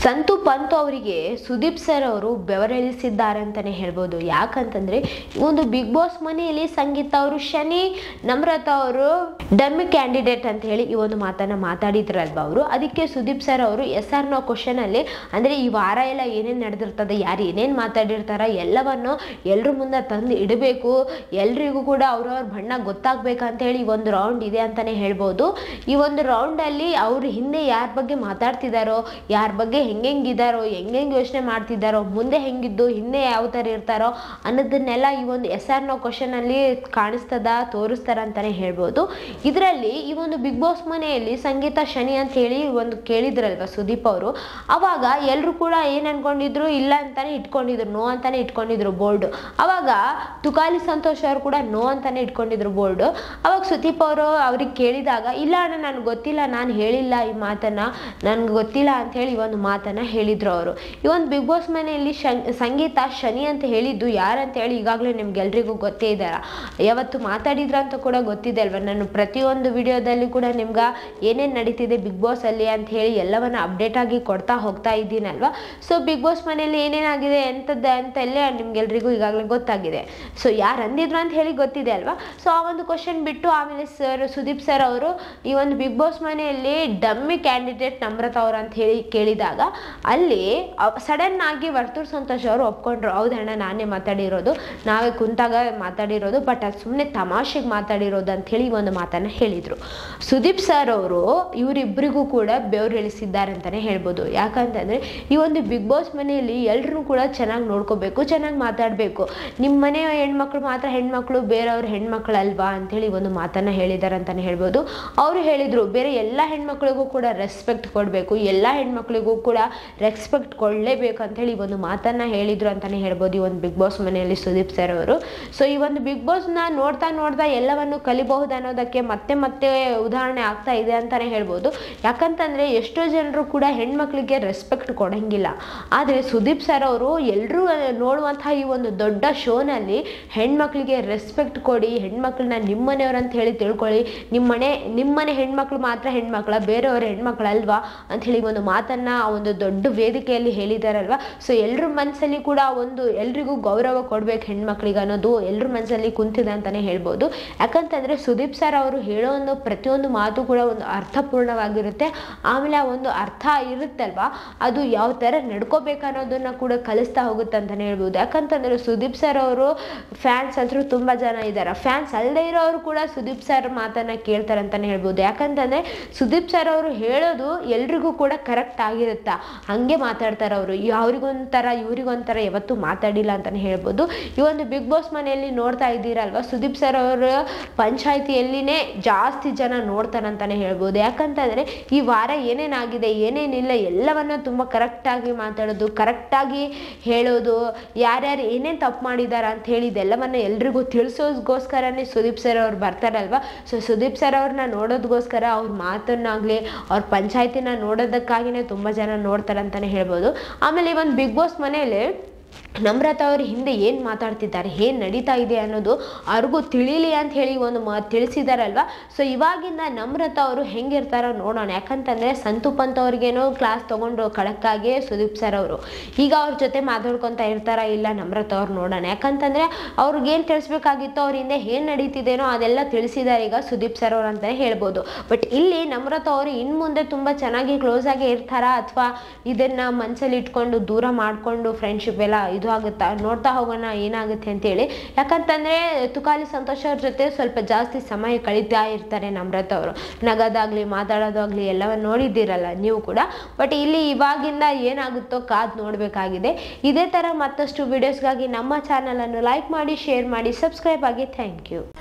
ಸಂತು ಪಂತ್ ಅವರಿಗೆ ಸುದೀಪ್ ಸರ್ ಅವರು ಬೆವರಿಳಿಸಿದ್ದಾರೆ ಅಂತಲೇ ಹೇಳ್ಬೋದು ಯಾಕಂತಂದರೆ ಒಂದು ಬಿಗ್ ಬಾಸ್ ಮನೆಯಲ್ಲಿ ಸಂಗೀತ ಅವರು ಶನಿ ನಮ್ರತಾ ಅವರು ಡಮ್ಮಿ ಕ್ಯಾಂಡಿಡೇಟ್ ಅಂತ ಹೇಳಿ ಈ ಒಂದು ಮಾತನ್ನು ಮಾತಾಡಿದ್ರಲ್ವ ಅವರು ಅದಕ್ಕೆ ಸುದೀಪ್ ಸರ್ ಅವರು ಎಸ್ ಆರ್ ನೋ ಕ್ವಶನಲ್ಲಿ ಅಂದರೆ ಈ ವಾರ ಎಲ್ಲ ಏನೇನು ನಡೆದಿರ್ತದೆ ಯಾರು ಏನೇನು ಮಾತಾಡಿರ್ತಾರ ಎಲ್ಲವನ್ನು ಎಲ್ಲರ ಮುಂದೆ ತಂದು ಇಡಬೇಕು ಎಲ್ರಿಗೂ ಕೂಡ ಅವ್ರವ್ರ ಬಣ್ಣ ಗೊತ್ತಾಗ್ಬೇಕಂತ ಹೇಳಿ ಈ ಒಂದು ರೌಂಡ್ ಇದೆ ಅಂತಲೇ ಹೇಳ್ಬೋದು ಈ ಒಂದು ರೌಂಡಲ್ಲಿ ಅವರು ಹಿಂದೆ ಯಾರ ಬಗ್ಗೆ ಮಾತಾಡ್ತಿದ್ದಾರೋ ಯಾರ ಬಗ್ಗೆ ಹೆಂಗೆಂಗಿದ್ದಾರೋ ಹೆಂಗೆಂಗೆ ಯೋಚನೆ ಮಾಡ್ತಿದ್ದಾರೋ ಮುಂದೆ ಹೆಂಗಿದ್ದು ಹಿಂದೆ ಯಾವ ಥರ ಇರ್ತಾರೋ ಅನ್ನೋದನ್ನೆಲ್ಲ ಈ ಒಂದು ಎಸ್ ಆರ್ ನೋ ಕ್ವಶನಲ್ಲಿ ಕಾಣಿಸ್ತದ ತೋರಿಸ್ತಾರ ಅಂತಲೇ ಹೇಳ್ಬೋದು ಇದರಲ್ಲಿ ಈ ಒಂದು ಬಿಗ್ ಬಾಸ್ ಮನೆಯಲ್ಲಿ ಸಂಗೀತ ಶನಿ ಅಂತ ಹೇಳಿ ಒಂದು ಕೇಳಿದ್ರಲ್ವ ಸುದೀಪ್ ಅವರು ಅವಾಗ ಎಲ್ಲರೂ ಕೂಡ ಏನು ಅನ್ಕೊಂಡಿದ್ರು ಇಲ್ಲ ಅಂತಾನೆ ಇಟ್ಕೊಂಡಿದ್ರು ನೋ ಅಂತಾನೆ ಇಟ್ಕೊಂಡಿದ್ರು ಬೋರ್ಡ್ ಅವಾಗ ತುಕಾಲಿ ಸಂತೋಷ್ ಅವರು ಕೂಡ ನೋ ಅಂತಾನೆ ಇಟ್ಕೊಂಡಿದ್ರು ಬೋರ್ಡ್ ಅವಾಗ ಸುದೀಪ್ ಅವರು ಅವ್ರಿಗೆ ಕೇಳಿದಾಗ ಇಲ್ಲ ಅಣ್ಣ ನನಗೆ ಗೊತ್ತಿಲ್ಲ ನಾನು ಹೇಳಿಲ್ಲ ಈ ಮಾತನ್ನ ನನ್ಗೆ ಗೊತ್ತಿಲ್ಲ ಅಂತ ಹೇಳಿ ಈ ಒಂದು ಮಾತನ್ನ ಹೇಳಿದ್ರು ಅವರು ಈ ಒಂದು ಬಿಗ್ ಬಾಸ್ ಮನೆಯಲ್ಲಿ ಶನ್ ಸಂಗೀತ ಶನಿ ಅಂತ ಹೇಳಿದ್ದು ಯಾರಂತ ಹೇಳಿ ಈಗಾಗಲೇ ನಿಮ್ಗೆಲ್ರಿಗೂ ಗೊತ್ತೇ ಇದ್ದಾರ ಯಾವತ್ತು ಮಾತಾಡಿದ್ರ ಅಂತ ಕೂಡ ಗೊತ್ತಿದೆ ಅಲ್ವಾ ನಾನು ಪ್ರತಿಯೊಂದು ವಿಡಿಯೋದಲ್ಲಿ ಕೂಡ ನಿಮ್ಗೆ ಏನೇನು ನಡೀತಿದೆ ಬಿಗ್ ಬಾಸ್ ಅಲ್ಲಿ ಅಂತ ಹೇಳಿ ಎಲ್ಲವನ್ನ ಅಪ್ಡೇಟ್ ಆಗಿ ಕೊಡ್ತಾ ಹೋಗ್ತಾ ಇದ್ದೀನಲ್ವಾ ಸೊ ಬಿಗ್ ಬಾಸ್ ಮನೆಯಲ್ಲಿ ಏನೇನಾಗಿದೆ ಎಂಥದ್ದು ಅಂತೆಲ್ಲ ನಿಮ್ಗೆಲ್ರಿಗೂ ಈಗಾಗಲೇ ಗೊತ್ತಾಗಿದೆ ಸೊ ಯಾರು ಅಂದಿದ್ರು ಅಂತ ಹೇಳಿ ಗೊತ್ತಿದೆ ಅಲ್ವಾ ಸೊ ಆ ಒಂದು ಕ್ವಶನ್ ಬಿಟ್ಟು ಆಮೇಲೆ ಸರ್ ಸುದೀಪ್ ಸರ್ ಅವರು ಈ ಒಂದು ಬಿಗ್ ಬಾಸ್ ಮನೆಯಲ್ಲಿ ಡಮ್ಮಿ ಕ್ಯಾಂಡಿಡೇಟ್ ನಮ್ರತಾ ಅವ್ರು ಅಂತ ಹೇಳಿ ಕೇಳಿದಾಗ ಅಲ್ಲಿ ಸಡನ್ ಆಗಿ ವರ್ತೂರ್ ಸಂತೋಷ್ ಅವರು ಒಪ್ಕೊಂಡ್ರು ಹೌದಣ್ಣ ನಾನೇ ಮಾತಾಡಿರೋದು ನಾವೇ ಕುಂತಾಗ ಮಾತಾಡಿರೋದು ಬಟ್ ಅದು ಸುಮ್ಮನೆ ತಮಾಷೆಗೆ ಮಾತಾಡಿರೋದು ಅಂತ ಹೇಳಿ ಒಂದು ಮಾತನ್ನ ಹೇಳಿದರು ಸುದೀಪ್ ಸರ್ ಅವರು ಇವರಿಬ್ಬರಿಗೂ ಕೂಡ ಬೆವರು ಇಳಿಸಿದ್ದಾರೆ ಅಂತಲೇ ಹೇಳ್ಬೋದು ಯಾಕಂತಂದರೆ ಈ ಒಂದು ಬಿಗ್ ಬಾಸ್ ಮನೆಯಲ್ಲಿ ಎಲ್ಲರೂ ಕೂಡ ಚೆನ್ನಾಗಿ ನೋಡ್ಕೋಬೇಕು ಚೆನ್ನಾಗಿ ಮಾತಾಡಬೇಕು ನಿಮ್ಮ ಮನೆ ಹೆಣ್ಮಕ್ಳು ಮಾತ್ರ ಹೆಣ್ಮಕ್ಳು ಬೇರೆಯವ್ರ ಹೆಣ್ಮಕ್ಳು ಅಲ್ವಾ ಅಂಥೇಳಿ ಒಂದು ಮಾತನ್ನು ಹೇಳಿದ್ದಾರೆ ಅಂತಲೇ ಹೇಳ್ಬೋದು ಅವರು ಹೇಳಿದರು ಬೇರೆ ಎಲ್ಲ ಹೆಣ್ಮಕ್ಳಿಗೂ ಕೂಡ ರೆಸ್ಪೆಕ್ಟ್ ಕೊಡಬೇಕು ಎಲ್ಲ ಹೆಣ್ಮಕ್ಳಿಗೂ ಕೂಡ ರೆಸ್ಪೆಕ್ಟ್ ಕೊಡಲೇಬೇಕು ಅಂಥೇಳಿ ಒಂದು ಮಾತನ್ನು ಹೇಳಿದರು ಅಂತಲೇ ಹೇಳ್ಬೋದು ಈ ಒಂದು ಬಿಗ್ ಬಾಸ್ ಮನೆಯಲ್ಲಿ ಸುದೀಪ್ ಸರ್ ಅವರು ಸೊ ಈ ಒಂದು ಬಿಗ್ ಬಾಸ್ನ ನೋಡ್ತಾ ನೋಡ್ತಾ ಎಲ್ಲವನ್ನು ಕಲಿಬಹುದು ಅನ್ನೋದಕ್ಕೆ ಮತ್ತೆ ಮತ್ತೆ ಉದಾಹರಣೆ ಆಗ್ತಾ ಇದೆ ಅಂತಲೇ ಹೇಳ್ಬೋದು ಯಾಕಂತಂದರೆ ಎಷ್ಟೋ ಜನರು ಕೂಡ ಹೆಣ್ಮಕ್ಳಿಗೆ ರೆಸ್ಪೆಕ್ಟ್ ಕೊಡಂಗಿಲ್ಲ ಆದರೆ ಸುದೀಪ್ ಸರ್ ಅವರು ಎಲ್ಲರೂ ನೋಡುವಂತಹ ಈ ಒಂದು ದೊಡ್ಡ ಶೋನಲ್ಲಿ ಹೆಣ್ಮಕ್ಳಿಗೆ ರೆಸ್ಪೆಕ್ಟ್ ಕೊಡಿ ಹೆಣ್ಮಕ್ಳನ್ನ ನಿಮ್ಮ ಮನೆಯವ್ರು ಅಂತ ಹೇಳಿ ತಿಳ್ಕೊಳ್ಳಿ ನಿಮ್ಮ ಮನೆ ನಿಮ್ಮ ಮನೆ ಹೆಣ್ಮಕ್ಳು ಮಾತ್ರ ಹೆಣ್ಮಕ್ಳ ಬೇರೆಯವ್ರ ಹೆಣ್ಮಕ್ಳಲ್ವಾ ಅಂತ ಹೇಳಿ ಒಂದು ಮಾತನ್ನ ಆ ಒಂದು ದೊಡ್ಡ ವೇದಿಕೆಯಲ್ಲಿ ಹೇಳಿದಾರಲ್ವಾ ಸೊ ಎಲ್ಲರ ಮನಸ್ಸಲ್ಲಿ ಕೂಡ ಒಂದು ಎಲ್ರಿಗೂ ಗೌರವ ಕೊಡ್ಬೇಕು ಹೆಣ್ಮಕ್ಳಿಗೆ ಅನ್ನೋದು ಎಲ್ಲರ ಮನಸ್ಸಲ್ಲಿ ಕುಂತಿದೆ ಅಂತಾನೆ ಹೇಳ್ಬೋದು ಯಾಕಂತಂದ್ರೆ ಸುದೀಪ್ ಸರ್ ಅವರು ಹೇಳೋ ಒಂದು ಪ್ರತಿಯೊಂದು ಮಾತು ಕೂಡ ಒಂದು ಅರ್ಥಪೂರ್ಣವಾಗಿರುತ್ತೆ ಆಮೇಲೆ ಆ ಒಂದು ಅರ್ಥ ಇರುತ್ತಲ್ವಾ ಅದು ಯಾವ ಥರ ನಡ್ಕೋಬೇಕು ಅನ್ನೋದನ್ನ ಕೂಡ ಕಲಿಸ್ತಾ ಹೋಗುತ್ತೆ ಅಂತಾನೆ ಹೇಳ್ಬೋದು ಯಾಕಂತಂದ್ರೆ ಸುದೀಪ್ ಸರ್ ಅವರು ಫ್ಯಾನ್ಸ್ ಅಂತೂ ತುಂಬ ಜನ ಇದ್ದಾರೆ ಫ್ಯಾನ್ಸ್ ಅಲ್ಲದೆ ಇರೋರು ಕೂಡ ಸುದೀಪ್ ಸರ್ ಮಾತನ್ನ ಕೇಳ್ತಾರೆ ಅಂತಾನೆ ಹೇಳ್ಬೋದು ಯಾಕಂತಂದ್ರೆ ಸುದೀಪ್ ಸರ್ ಅವರು ಹೇಳೋದು ಎಲ್ರಿಗೂ ಕೂಡ ಕರೆಕ್ಟ್ ಆಗಿರುತ್ತಾ ಹಂಗೆ ಮಾತಾಡ್ತಾರೆ ಅವರು ಅವ್ರಿಗೊಂಥರ ಇವ್ರಿಗೊಂಥರ ಯಾವತ್ತೂ ಮಾತಾಡಿಲ್ಲ ಅಂತಾನೆ ಹೇಳ್ಬೋದು ಈ ಒಂದು ಬಿಗ್ ಬಾಸ್ ಮನೆಯಲ್ಲಿ ನೋಡ್ತಾ ಇದ್ದೀರಲ್ವಾ ಸುದೀಪ್ ಸರ್ ಅವರು ಪಂಚಾಯತಿಯಲ್ಲಿನೇ ಜಾಸ್ತಿ ಜನ ನೋಡ್ತಾರೆ ಅಂತಾನೆ ಹೇಳ್ಬೋದು ಯಾಕಂತಂದ್ರೆ ಈ ವಾರ ಏನೇನಾಗಿದೆ ಏನೇನಿಲ್ಲ ಎಲ್ಲವನ್ನ ತುಂಬ ಕರೆಕ್ಟಾಗಿ ಮಾತಾಡೋದು ಕರೆಕ್ಟಾಗಿ ಹೇಳೋದು ಯಾರ್ಯಾರು ಏನೇನು ತಪ್ಪು ಮಾಡಿದ್ದಾರೆ ಅಂತ ಹೇಳಿ ಇದೆಲ್ಲವನ್ನ ಎಲ್ರಿಗೂ ತಿಳಿಸೋದಕ್ಕೋಸ್ಕರನೇ ಸುದೀಪ್ ಸರ್ ಅವ್ರು ಬರ್ತಾರಲ್ವಾ ಸೊ ಸುದೀಪ್ ಸರ್ ಅವ್ರನ್ನ ನೋಡೋದಕ್ಕೋಸ್ಕರ ಅವ್ರ ಮಾತನ್ನಾಗಲಿ ಅವ್ರ ಪಂಚಾಯತಿನ ನೋಡೋದಕ್ಕಾಗಿನೇ ತುಂಬ ಜನ ನೋಡ್ತಾರೆ ಅಂತಲೇ ಹೇಳ್ಬೋದು ಆಮೇಲೆ ಈ ಒಂದು ಬಿಗ್ ಬಾಸ್ ಮನೆಯಲ್ಲಿ ನಮ್ರತಾ ಅವರು ಹಿಂದೆ ಏನು ಮಾತಾಡ್ತಿದ್ದಾರೆ ಏನು ನಡೀತಾ ಇದೆ ಅನ್ನೋದು ಅವ್ರಿಗೂ ತಿಳಿಲಿ ಅಂತ ಹೇಳಿ ಒಂದು ಮಾ ತಿಳಿಸಿದಾರಲ್ವ ಸೊ ಇವಾಗಿಂದ ನಮ್ರತಾ ಅವರು ಹೆಂಗಿರ್ತಾರೋ ನೋಡೋಣ ಯಾಕಂತಂದರೆ ಸಂತು ಪಂತ್ ಅವ್ರಿಗೇನೋ ಕ್ಲಾಸ್ ತೊಗೊಂಡು ಖಡಕ್ಕಾಗಿ ಸುದೀಪ್ ಸರ್ ಅವರು ಈಗ ಅವ್ರ ಜೊತೆ ಮಾತಾಡ್ಕೊತಾ ಇರ್ತಾರ ಇಲ್ಲ ನಮ್ರತಾ ಅವ್ರು ನೋಡೋಣ ಯಾಕಂತಂದರೆ ಅವ್ರಿಗೇನು ತಿಳಿಸ್ಬೇಕಾಗಿತ್ತು ಅವ್ರ ಹಿಂದೆ ಏನು ನಡೀತಿದೇನೋ ಅದೆಲ್ಲ ತಿಳಿಸಿದ್ದಾರೆ ಈಗ ಸುದೀಪ್ ಸರ್ ಅವ್ರು ಅಂತಲೇ ಹೇಳ್ಬೋದು ಬಟ್ ಇಲ್ಲಿ ನಮ್ರತಾ ಅವರು ಇನ್ನು ಮುಂದೆ ತುಂಬ ಚೆನ್ನಾಗಿ ಕ್ಲೋಸ್ ಆಗಿ ಇರ್ತಾರಾ ಅಥವಾ ಇದನ್ನು ಮನಸ್ಸಲ್ಲಿ ಇಟ್ಕೊಂಡು ದೂರ ಮಾಡಿಕೊಂಡು ಫ್ರೆಂಡ್ಶಿಪ್ ಎಲ್ಲ ಇದು ಆಗುತ್ತಾ ನೋಡ್ತಾ ಹೋಗೋಣ ಏನಾಗುತ್ತೆ ಅಂತೇಳಿ ಯಾಕಂತಂದರೆ ತುಕಾಲಿ ಸಂತೋಷ್ ಅವ್ರ ಜೊತೆ ಸ್ವಲ್ಪ ಜಾಸ್ತಿ ಸಮಯ ಕಳೀತಾ ಇರ್ತಾರೆ ನಮ್ರತ ಅವರು ನಗೋದಾಗಲಿ ಮಾತಾಡೋದಾಗಲಿ ಎಲ್ಲವನ್ನು ನೋಡಿದ್ದೀರಲ್ಲ ನೀವು ಕೂಡ ಬಟ್ ಇಲ್ಲಿ ಇವಾಗಿಂದ ಏನಾಗುತ್ತೋ ಕಾದು ನೋಡಬೇಕಾಗಿದೆ ಇದೇ ಥರ ಮತ್ತಷ್ಟು ವಿಡಿಯೋಸ್ಗಾಗಿ ನಮ್ಮ ಚಾನಲನ್ನು ಲೈಕ್ ಮಾಡಿ ಶೇರ್ ಮಾಡಿ ಸಬ್ಸ್ಕ್ರೈಬ್ ಆಗಿ ಥ್ಯಾಂಕ್ ಯು